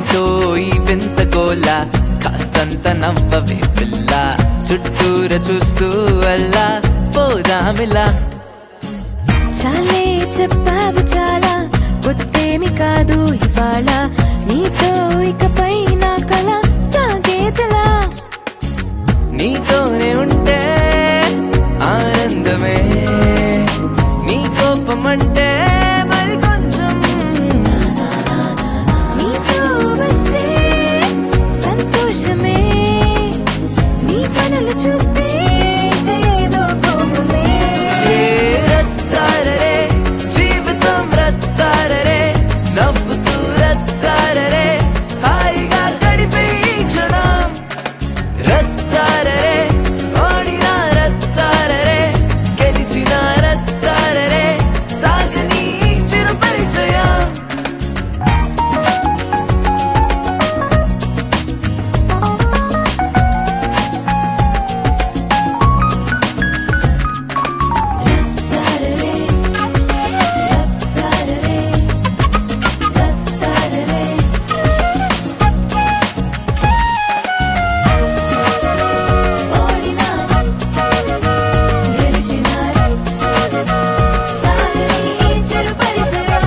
ఏమిటో ఈ వింత గోల కాస్తంత నవ్వవే పిల్ల చుట్టూర చూస్తూ అల్లా పోదామిలా చాలే చెప్పావు చాలా ఒత్తేమి కాదు ఇవాళ నీతో ఇకపై నా కల సాగేదలా నీతోనే ఉంటే ఆనందమే నీ కోపం అంటే మరి కొంచెం నీతో వస్తే సంతోషమే నీ పనులు చూస్తే ఇక ఏదో కోపమే ఏ రత్తారరే జీవితం రత్తారరే నవ్వుతూ రత్తారరే హాయిగా గడిపే ఈ క్షణం రత్తారరే ఓడిన రత్తారరే గెలిచిన రత్తారరే సాగని ఈ చిరు పరిచయం రత్తారరే రత్తారరే రత్తారరే ఓడినా గెలిచినా సాగని ఈ చెరు పరిచయం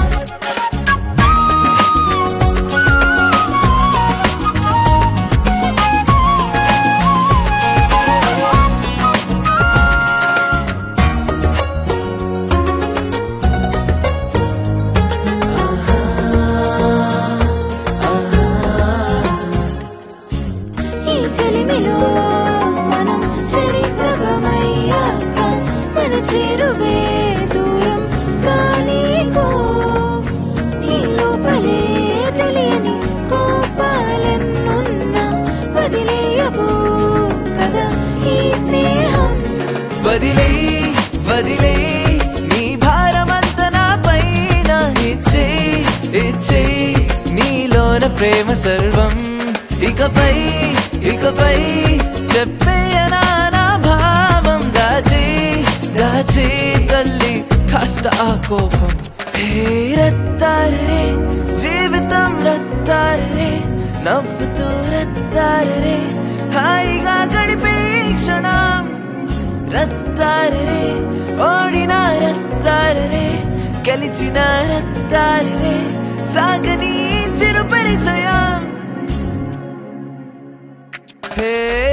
ఈ చెలిమిలో మనం చెరి సగమయ్యాక మన చేరువే దూరం కానీకో ఈ లోపలే తెలియని కోపాలెన్నున్నా వదిలేయవు కదా ఈ స్నేహం వదిలే వదిలే నీ భారమంత నా పైన ఇచ్చే ఇచ్చే నీలోన ప్రేమ సర్వం ఇకపై ఇకపై చెప్పేయనా నా భావం దాచి దాచి తల్లి కాస్త ఆ కోపం హే రత్తారరే జీవితం రత్తారరే నవ్వుతూ రత్తారరే హాయిగా గడిపే ఈ క్షణం రత్తారరే ఓడిన రత్తారరే గెలిచిన రత్తారరే సాగని చిరు పరిచయం హే